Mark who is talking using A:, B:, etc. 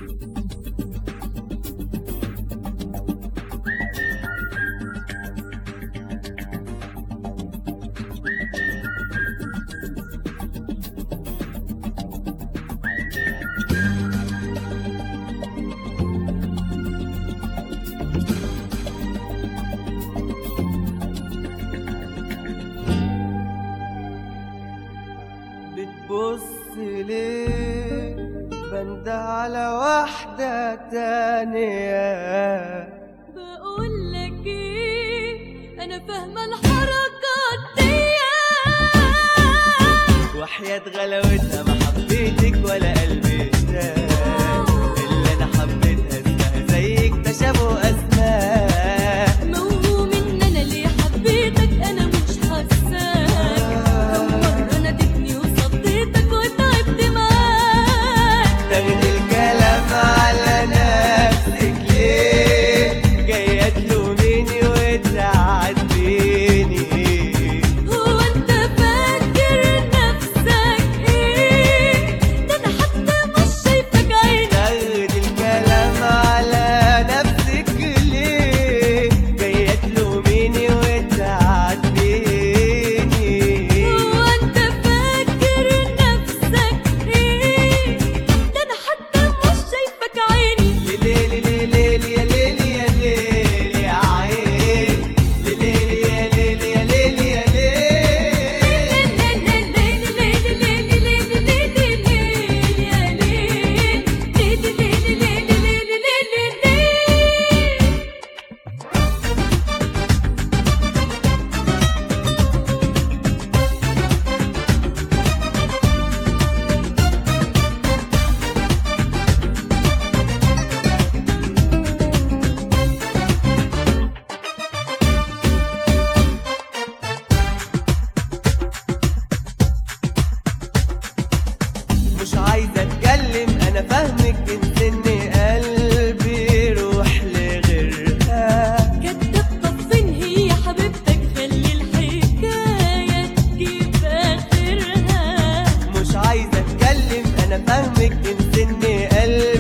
A: بتبص ليه بند على واحدة تانية
B: بقولك ايه انا فاهمه الحركات دي
A: وحياة غلاوتها ما حبيتك ولا قلبي اشتاق اللي انا حبيتها اسمها زيك تشابه اسماء
B: موهوم ان انا ليه حبيتك انا مش حاساك كم مره ناديتني وصديتك وتعبت معاك
A: تاخدي الكلام على نفسك ليه جاية تلوميني وتعاتبيني
B: هو انت فاكر نفسك ايه ده انا حتى مش شايفك عيني
A: تاخدي الكلام على نفسك ليه جاية تلوميني وتعاتبيني
B: هو انت فاكر نفسك ايه ده انا حتى مش شايفك عيني
A: ليلي ليلي يا ليلي يا ليلي يا عين ليلي يا ليلي يا ليلي يا ليلي مش عايزة اتكلم انا فاهمك انت ان قلبي يروح لغيرها
B: كداب طب فين هي حبيبتك خلي الحكاية تجيب آخرها
A: مش عايزة اتكلم انا فاهمك انت ان قلبي